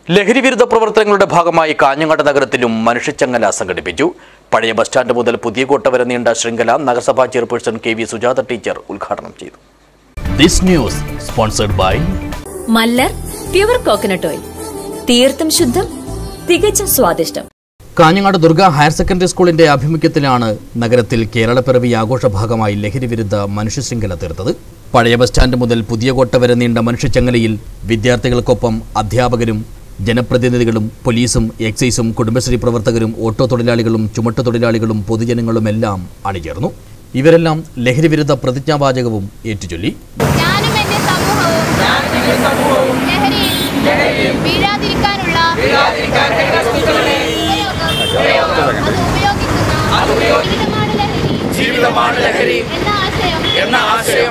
ലഹരിവിരുദ്ധ പ്രവർത്തനങ്ങളുടെ ഭാഗമായി കാഞ്ഞങ്ങാട് നഗരത്തിലും മനുഷ്യച്ചങ്ങല സംഘടിപ്പിച്ചു പഴയ ബസ് സ്റ്റാൻഡ് മുതൽ പുതിയ കോട്ട വരെ നീണ്ട ശൃംഖല നഗരസഭാ chairperson K V Sujatha teacher ഉദ്ഘാടനം ചെയ്തു this news sponsored by Mallar pure coconut oil തീർത്തും ശുദ്ധം തികച്ചും സ്വാദിഷ്ടം കാഞ്ഞങ്ങാട് ദുർഗ ഹയർ സെക്കൻഡറി സ്കൂളിന്റെ ആഭിമുഖ്യത്തിലാണ് നഗരത്തിൽ കേരളപ്പിറവി ആഘോഷ ഭാഗമായി ലഹരിവിരുദ്ധ മനുഷ്യശൃംഖല തീർത്തത് പഴയ ബസ് സ്റ്റാൻഡ് മുതൽ പുതിയ കോട്ട വരെ നീണ്ട മനുഷ്യച്ചങ്ങലയിൽ വിദ്യാർത്ഥികൾക്കൊപ്പം അധ്യാപകരും ജനപ്രതിനിധികളും പോലീസും എക്സൈസും കുടുംബശ്രീ പ്രവർത്തകരും ഓട്ടോ തൊഴിലാളികളും ചുമട്ടുതൊഴിലാളികളും പൊതുജനങ്ങളുമെല്ലാം അണിചേർന്നു ഇവരെല്ലാം ലഹരിവിരുദ്ധ പ്രതിജ്ഞാവാചകവും ഏറ്റുചൊല്ലി ഞാനും എന്റെ സമൂഹവും ലഹരിയിൽ വീഴാതിരിക്കാനുള്ള ഉപയോഗം അത് ഉപയോഗിക്കുന്ന ജീവിതമാണ് ലഹരി എന്ന ആശയം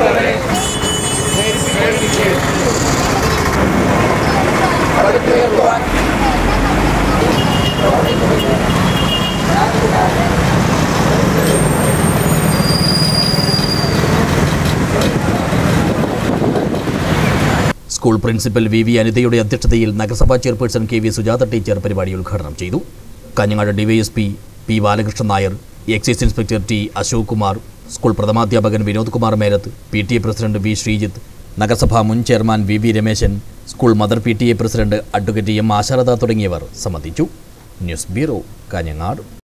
സ്കൂൾ പ്രിൻസിപ്പൽ വി വി അനിതയുടെ അധ്യക്ഷതയിൽ നഗരസഭാ chairperson K V Sujatha teacher പരിപാടി ഉദ്ഘാടനം ചെയ്തു Kanhangad DYSP P Balakrishnan Nair excise inspector T Ashok Kumar school പ്രഥമാധ്യാപകൻ Vinod Kumar Merath P T A president V Sreejith നഗരസഭാ മുൻ chairman V V Rameshan school mother P T A president advocate M Asharada തുടങ്ങിയവർ സംബന്ധിച്ചു ന്യൂസ് ബ്യൂറോ കാഞ്ഞങ്ങാട്